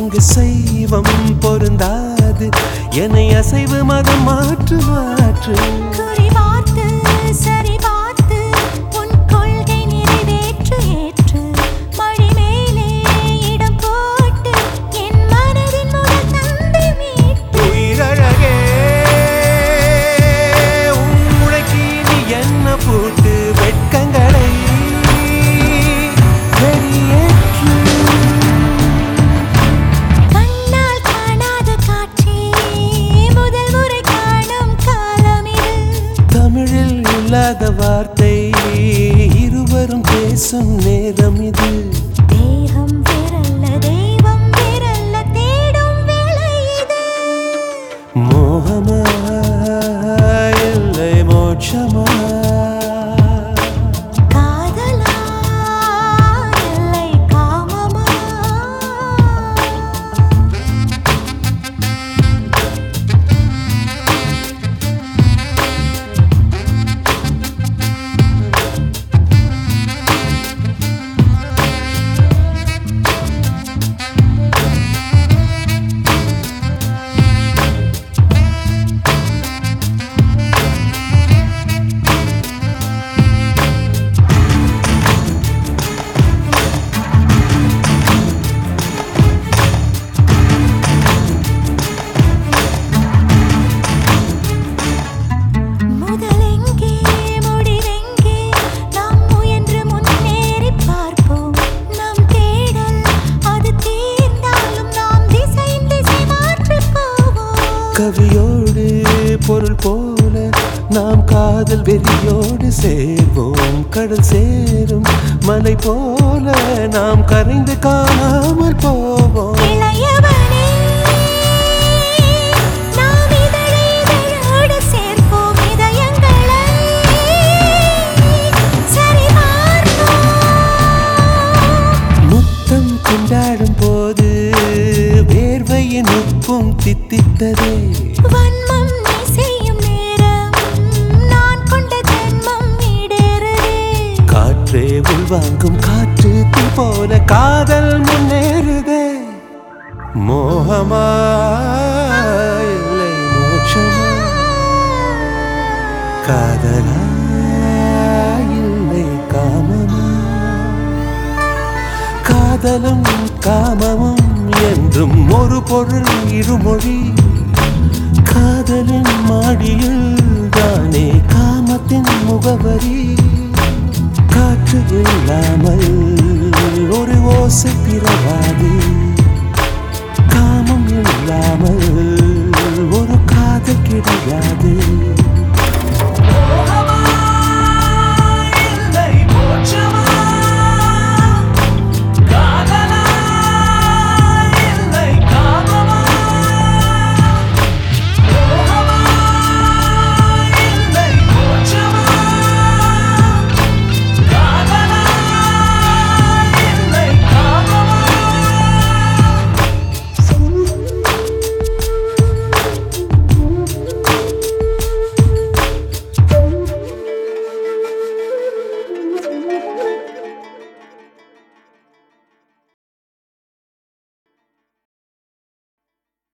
இங்கு செய்வம் பொருந்தாது என்னை அசைவு மதம் மாற்று மாற்று குறி பார்த்து சரி பார்த்து உன் கொள்கை நிறைவேற்று ஏற்று மழை மேலே இடம் போட்டு என் மனதின் முதல் தந்தை மீட்டு உயிரழகே உன் உழைக்கி நீ என்ன போட்டு வெட்கங்களை வெளியேற்று கண்ணால் காணாத காட்சி முதல் முறை காணும் காலம் இது தமிழில் இல்லாத வார்த்தை இருவரும் பேசும் நேரம் இது தேகம் வேறல்ல தெய்வம் வேறல்ல தேடும் வேளை இது மோகமா இல்லை மோட்சமா காதலா இல்லை காமமா முதலெங்கே முடிவெங்கே நாம் முயன்று முன்னேறி பார்ப்போம் நம் தேடல் அது தீர்ந்தாலும் நாம் திசை திசை மாற்றி போவோம் கவியோடு பொருள் போல நாம் காதல் வெறியோடு சேர்வோம் கடல் சேரும் மலை போல நாம் கரைந்து காணாமல் போவோம் இளையவனே நாம் இதழை இதழோடு சேர்ப்போம் இதயங்களை சரிபார்ப்போம் முத்தம் கொண்டாடும் போது வேர்வையின் உப்பும் தித்தித்ததே வன்மம் நீ செய்யும் நேரம் நான் கொண்ட ஜென்மம் ஈடேறுதே காற்றே உள்வாங்கும் காற்று தீ போல காதல் முன்னேறுதே மோகமா இல்லை மோட்சமா காதலா இல்லை காமமா காதலும் காமமும் என்றும் ஒரு பொருள் இருமொழி காதலின் மாடியில் தானே காமத்தின் முகவரி காற்று இல்லாமல் ஒரு ஓசை பிறவாது காமம் இல்லாமல் ஒரு காதல் கிடையாது